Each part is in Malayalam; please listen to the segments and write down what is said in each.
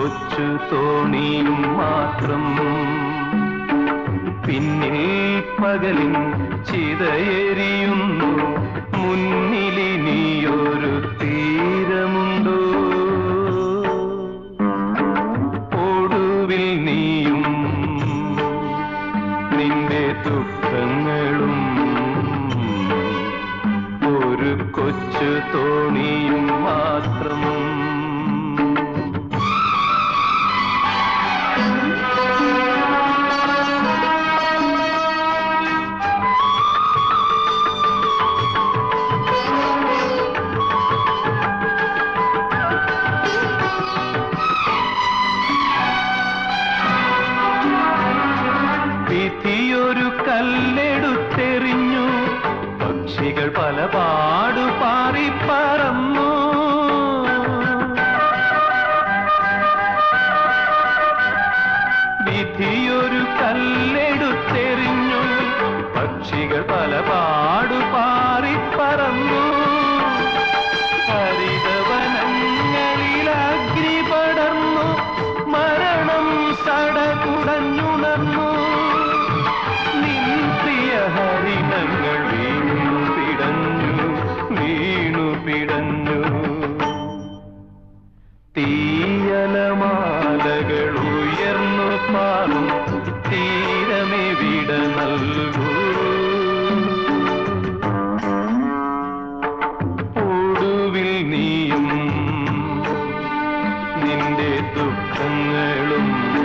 കൊച്ചു തോണിയും മാത്രം പിന്നിൽ പകലിൻ ചിതയെരിയുന്നു മുന്നിലിനിയൊരു തീരമുണ്ടോ ഒടുവിൽ നീയും നിന്റെ ദുഃഖങ്ങളും ഒരു കൊച്ചു തോണിയും മാത്രം വിധിയൊരു കല്ലെടുത്തെറിഞ്ഞു പക്ഷികൾ പല പാടു പാറി പറന്നു വിധിയൊരു കല്ലെടുത്തെറിഞ്ഞു പക്ഷികൾ പല പാടു പാറി പറന്നു ഹരിതവനങ്ങളിൽ അഗ്നി പടർന്നു മരണം സടകുടഞ്ഞുണർന്നു നിൻ പ്രിയ ഹരിണങ്ങൾ വീണു പിടഞ്ഞു വീണു പിടഞ്ഞു തീയലമാലകൾ ഉയർന്നു പാറും തീരമേ വിട നൽകൂ ഒടുവിൽ നീയും നിന്റെ ദുഃഖങ്ങളും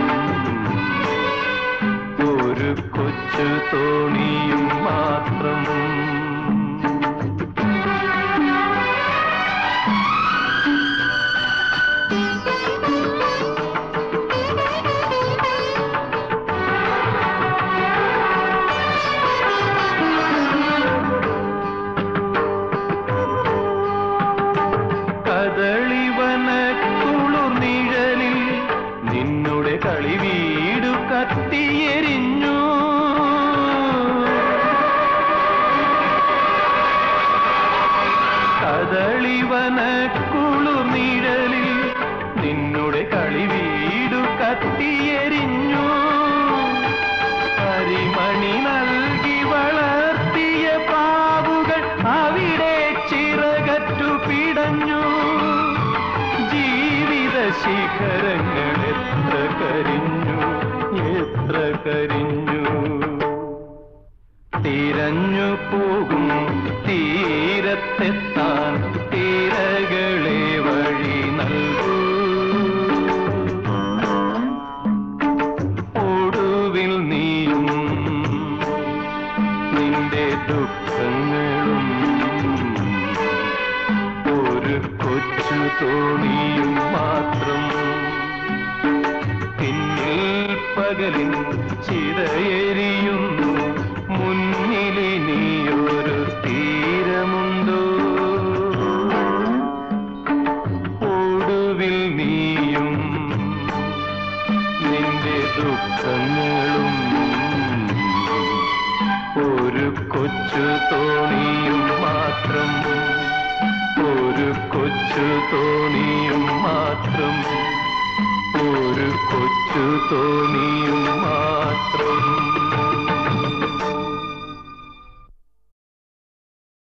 ഒരു കൊച്ചു തോണിയും മാത്രം കദളിവന കുളിർ നിഴലിൽ നിന്നുടെ കളി വീടു കത്തിയെരിഞ്ഞു കദളിവന കുളിർ നിഴലിൽ നിന്നുടെ കളി വീടു കത്തിയെരിഞ്ഞു കരിമണി നൽകി വളർത്തിയ പാവുകൾ അവിടെ ചിറകറ്റു പിടഞ്ഞു ജീവിത ശിഖരങ്ങൾ എത്ര കരിഞ്ഞു എത്ര കരിഞ്ഞു തിരഞ്ഞു പോകും തീരത്തെത്താൻ തീരകളെ വഴി നൽകൂ ഒടുവിൽ നീയും നിന്റെ ദുഃഖങ്ങളും ഒരു കൊച്ചു തോണിയും മാത്രം പിന്നിൽ പകലിൻ ചിതയെരിയുന്നു മുന്നിലിനിയൊരു തീരമുണ്ടോ ഒടുവിൽ നീയും നിന്റെ ദുഃഖങ്ങളും ഒരു കൊച്ചു തോണിയും മാത്രം ഒരു കൊച്ചു തോണിയും മാത്രം ഒരു കൊച്ചു തോണിയും മാത്രം